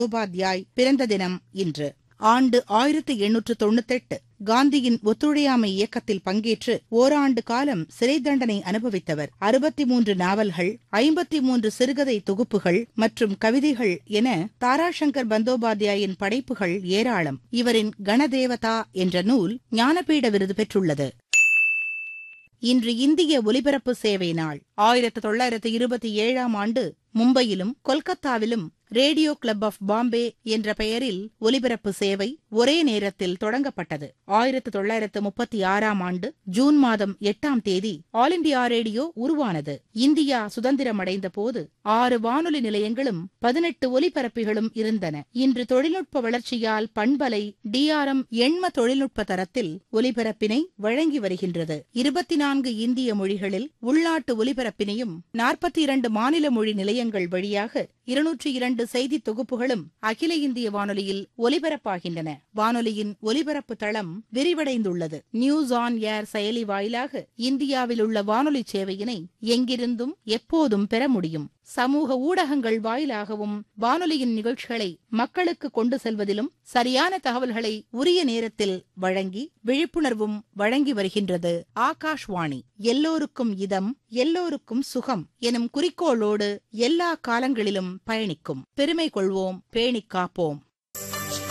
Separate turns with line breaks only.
உபாத்யாய் பிறந்த தினம் இன்று ஆண்டு ஆயிரத்து எண்ணூற்று தொண்ணூத்தெட்டு காந்தியின் ஒத்துழையாமை இயக்கத்தில் பங்கேற்று ஓராண்டு காலம் சிறை தண்டனை அனுபவித்தவர் அறுபத்தி மூன்று நாவல்கள் ஐம்பத்தி மூன்று சிறுகதை தொகுப்புகள் மற்றும் கவிதைகள் என தாராசங்கர் பந்தோபாத்யாயின் படைப்புகள் ஏராளம் இவரின் கணதேவதா என்ற நூல் ஞானபீட விருது பெற்றுள்ளது இன்று இந்திய ஒலிபரப்பு சேவை நாள் ஆயிரத்து தொள்ளாயிரத்து இருபத்தி ஏழாம் ஆண்டு மும்பையிலும் கொல்கத்தாவிலும் ரேடியோ கிளப் ஆஃப் பாம்பே என்ற பெயரில் ஒலிபரப்பு சேவை ஒரே நேரத்தில் தொடங்கப்பட்டது ஆயிரத்து தொள்ளாயிரத்து முப்பத்தி ஆறாம் ஆண்டு ஜூன் மாதம் எட்டாம் தேதி ஆல் இண்டியா ரேடியோ உருவானது இந்தியா சுதந்திரமடைந்த போது ஆறு வானொலி நிலையங்களும் பதினெட்டு ஒலிபரப்பிகளும் இருந்தன இன்று தொழில்நுட்ப வளர்ச்சியால் பண்பலை டிஆர்எம் எண்ம தொழில்நுட்ப தரத்தில் ஒலிபரப்பினை வழங்கி வருகின்றது இருபத்தி நான்கு இந்திய மொழிகளில் உள்நாட்டு ஒலிபரப்பினையும் நாற்பத்தி இரண்டு மாநில மொழி நிலையங்கள் வழியாக இருநூற்றி இரண்டு செய்தி தொகுப்புகளும் அகில இந்திய வானொலியில் ஒலிபரப்பாகின்றன வானொலியின் ஒலிபரப்பு தளம் விரிவடைந்துள்ளது நியூஸ் ஆன் ஏர் செயலி வாயிலாக இந்தியாவில் உள்ள வானொலி சேவையினை எங்கிருந்தும் எப்போதும் பெற முடியும் சமூக ஊடகங்கள் வாயிலாகவும் வானொலியின் நிகழ்ச்சிகளை மக்களுக்கு கொண்டு செல்வதிலும் சரியான தகவல்களை உரிய நேரத்தில் வழங்கி விழிப்புணர்வும் வழங்கி வருகின்றது ஆகாஷ்வாணி எல்லோருக்கும் இதம் எல்லோருக்கும் சுகம் எனும் குறிக்கோளோடு எல்லா காலங்களிலும் பயணிக்கும் பெருமை கொள்வோம் பேணிக் காப்போம்